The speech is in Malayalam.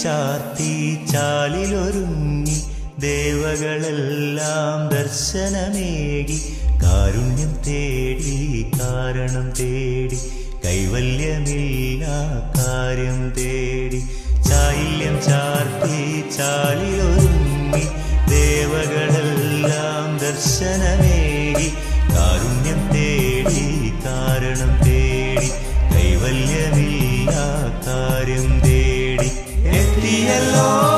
ചാർത്തി ചാലിലൊരുങ്ങി ദേവകളെല്ലാം ദർശനമേകി കാരുണ്യം തേടി കാരണം തേടി കൈവല്യമില്ല കാര്യം തേടി ചായില്യം ചാർത്തി ചാലിലൊരുങ്ങി ദേവകളെല്ലാം ദർശനമേകി കാരുണ്യം തേടി കാരണം തേടി കൈവല്യമില്ല കാര്യം തേടി എത്തിയല്ലോ